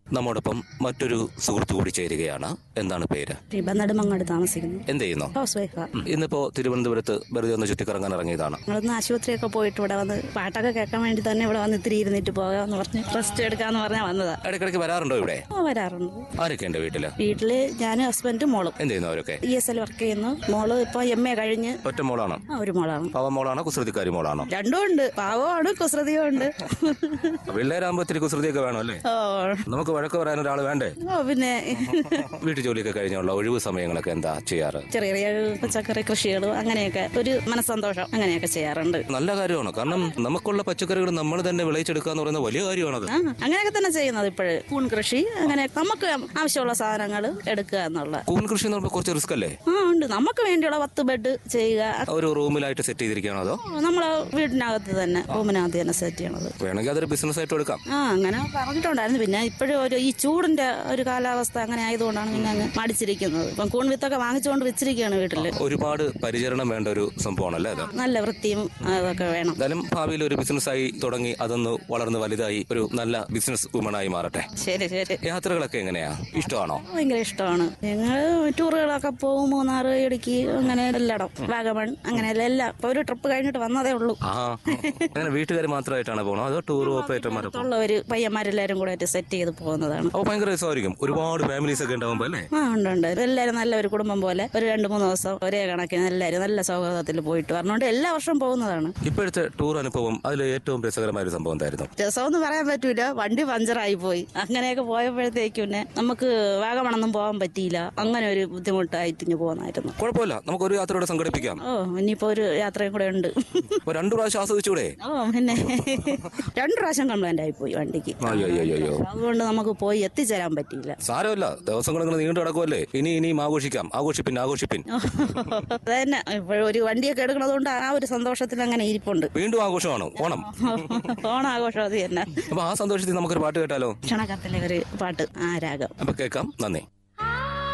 നമ്മോടൊപ്പം മറ്റൊരു സുഹൃത്തു കൂടി ചേരുകയാണ് എന്താണ് പേര് ഇപ്പം നെടുമങ്ങാട് താമസിക്കുന്നു എന്ത് ചെയ്യുന്നു ഹൗസ് വൈഫാ ഉം. ഇന്നിപ്പോ തിരുവനന്തപുരത്ത് വെറുതെ ഒന്ന് ചുറ്റിക്കറങ്ങാൻ ഇറങ്ങിയതാണ് ഞങ്ങളൊന്ന് ആശുപത്രിയൊക്കെ പോയിട്ട് ഇവിടെ വന്ന് പാട്ടൊക്കെ കേൾക്കാൻ വേണ്ടി തന്നെ ഇവിടെ വന്ന് ഇത്തിരി ഇരുന്നിട്ട് പോകാമെന്ന് പറഞ്ഞ് റെസ്റ്റ് എടുക്കാന്ന് പറഞ്ഞാൽ വന്നതാ ഇടയ്ക്കിടയ്ക്ക് വരാറുണ്ടോ ഇവിടെ ഓ വരാറുണ്ട് ആരൊക്കെ ഉണ്ട് വീട്ടില് വീട്ടില് ഞാനും ഹസ്ബൻഡും മോളും എന്ത് ചെയ്യുന്നു അവരൊക്കെ ഇ എസ് എൽ വർക്ക് ചെയ്യുന്നു മോള് ഇപ്പൊ എം എ കഴിഞ്ഞ് ഒറ്റ മോളാണോ ആ ഒരു മോളാണ് പാവ മോളാണോ കുസൃതിക്കാരി മോളാണോ രണ്ടും ഉണ്ട് പാവമാണ് കുസൃതിയും ഉണ്ട് പിള്ളേരാകുമ്പോ ഇത്തിരി കുസൃതിയൊക്കെ വേണം അല്ലേ ഓ നമുക്ക് വഴക്ക് പറയാൻ ഒരാൾ വേണ്ടേ ഓ പിന്നെ വീട്ടു ജോലിയൊക്കെ കഴിഞ്ഞുള്ള ഒഴിവ് സമയങ്ങളൊക്കെ എന്താ ചെയ്യാറ് ചെറിയ ചെറിയ പച്ചക്കറി കൃഷികളും അങ്ങനെയൊക്കെ ഒരു മനസ്സന്തോഷം അങ്ങനെയൊക്കെ ചെയ്യാറുണ്ട് നല്ല കാര്യമാണ് കാരണം നമുക്കുള്ള പച്ചക്കറികൾ നമ്മൾ തന്നെ വിളയിച്ചെടുക്കുക എന്ന് പറയുന്നത് വലിയ കാര്യമാണത് ആ അങ്ങനെയൊക്കെ തന്നെ ചെയ്യുന്നത് ഇപ്പോഴ് കൂൺ കൃഷി അങ്ങനെ നമുക്ക് ആവശ്യമുള്ള സാധനങ്ങൾ എടുക്കുക എന്നുള്ള കൂൺ കൃഷി എന്ന് പറയുമ്പോൾ കുറച്ച് റിസ്ക് അല്ലേ ആ ഉണ്ട് നമുക്ക് വേണ്ടിയുള്ള പത്ത് ബെഡ് ചെയ്യുക ഒരു റൂമിലായിട്ട് സെറ്റ് ചെയ്തിരിക്കുകയാണോ അതോ ഓ, നമ്മളെ വീടിനകത്ത് തന്നെ റൂമിനകത്ത് തന്നെ സെറ്റ് ചെയ്യണത് വേണമെങ്കിൽ അതൊരു ബിസിനസ് ആയിട്ട് എടുക്കാം ആ അങ്ങനെ പറഞ്ഞിട്ടുണ്ടായിരുന്നു പിന്നെ ഇപ്പോഴും ഒരു ഈ ചൂടിന്റെ ഒരു കാലാവസ്ഥ അങ്ങനെ ആയതുകൊണ്ടാണ് പിന്നെ അങ്ങ് മടിച്ചിരിക്കുന്നത് ഇപ്പം കൂൺ വിത്തൊക്കെ വാങ്ങിച്ചുകൊണ്ട് വെച്ചിരിക്കുകയാണ് വീട്ടില് ഒരുപാട് പരിചരണം വേണ്ട ഒരു സംഭവമാണല്ലേ അത് നല്ല വൃത്തിയും അതൊക്കെ വേണം എന്തായാലും ഭാവിയിൽ ഒരു ബിസിനസ്സായി തുടങ്ങി അതൊന്ന് വളർന്ന് വലുതായി ഒരു നല്ല ബിസിനസ് വുമണായി മാറട്ടെ ശരി ശരി യാത്രകളൊക്കെ എങ്ങനെയാ ഇഷ്ടമാണോ ഭയങ്കര ഇഷ്ടമാണ് ഞങ്ങൾ ടൂറുകളൊക്കെ പോകും മൂന്നാർ ഇടുക്കി അങ്ങനെ എല്ലായിടം വാഗമൺ അങ്ങനെ എല്ലാം ഇപ്പൊ ഒരു ട്രിപ്പ് കഴിഞ്ഞിട്ട് വന്നതേ ഉള്ളൂ ആ അങ്ങനെ വീട്ടുകാർ മാത്രമായിട്ടാണ് പോകണോ അതോ ടൂർ ഓപ്പറേറ്റർമാരെ ഉള്ളവര് പയ്യന്മാരെല്ലാരും കൂടെ ആയിട്ട് സെറ്റ് ചെയ്ത് പോകുന്നതാണ് അപ്പോൾ ഭയങ്കര രസമായിരിക്കും ഒരുപാട് ഫാമിലീസ് ഒക്കെ ഉണ്ടാവുമ്പോൾ അല്ലേ ആ ഉണ്ട് ഉണ്ട് എല്ലാവരും നല്ല ഒരു കുടുംബം പോലെ ഒരു രണ്ട് മൂന്ന് ദിവസം ഒരേ കണക്കിന് എല്ലാവരും നല്ല സൗഹൃദത്തിൽ പോയിട്ട് പറഞ്ഞുകൊണ്ട് എല്ലാ വർഷവും പോകുന്നതാണ് ഇപ്പോഴത്തെ ടൂർ അനുഭവം അതിൽ ഏറ്റവും രസകരമായ ഒരു സംഭവം എന്തായിരുന്നു രസമൊന്നും പറയാൻ പറ്റൂല വണ്ടി പഞ്ചറായി പോയി അങ്ങനെയൊക്കെ പോയപ്പോഴത്തേക്കും പിന്നെ നമുക്ക് വാഗമണൊന്നും പോകാൻ പറ്റിയില്ല അങ്ങനെ ഒരു ബുദ്ധിമുട്ടായിട്ട് ഇങ്ങനെ പോകുന്നായിരുന്നു കുഴപ്പമില്ല നമുക്ക് ഒരു യാത്രയോടെ സംഘടിപ്പിക്കാം ഓ ഇനിയിപ്പോ ഒരു യാത്രയും കൂടെ ഉണ്ട് അപ്പൊ രണ്ടു പ്രാവശ്യം ആസ്വദിച്ചൂടെ ഓ പിന്നെ രണ്ടു പ്രാവശ്യം കംപ്ലൈന്റ് ആയി പോയി വണ്ടിക്ക് അയ്യോ അയ്യോ അയ്യോ അതുകൊണ്ട് നമുക്ക് പോയി എത്തിച്ചേരാൻ പറ്റിയില്ല സാരമല്ല ദിവസങ്ങൾ ഇങ്ങനെ നീണ്ടു കിടക്കുമല്ലേ ഇനി ഇനിയും ആഘോഷിക്കാം ആഘോഷിപ്പിൻ ആഘോഷിപ്പിൻ അത് തന്നെ ഇപ്പോഴൊരു വണ്ടിയൊക്കെ എടുക്കണതുകൊണ്ട് ആ ഒരു സന്തോഷത്തിൽ അങ്ങനെ ഇരിപ്പുണ്ട് വീണ്ടും ആഘോഷമാണ് ഓണം ഓണാഘോഷം അത് തന്നെ അപ്പൊ ആ സന്തോഷത്തിൽ നമുക്കൊരു പാട്ട് കേട്ടാലോ ക്ഷണക്കത്തിലെ ഒരു പാട്ട് ആ രാഗം അപ്പൊ കേൾക്കാം നന്ദി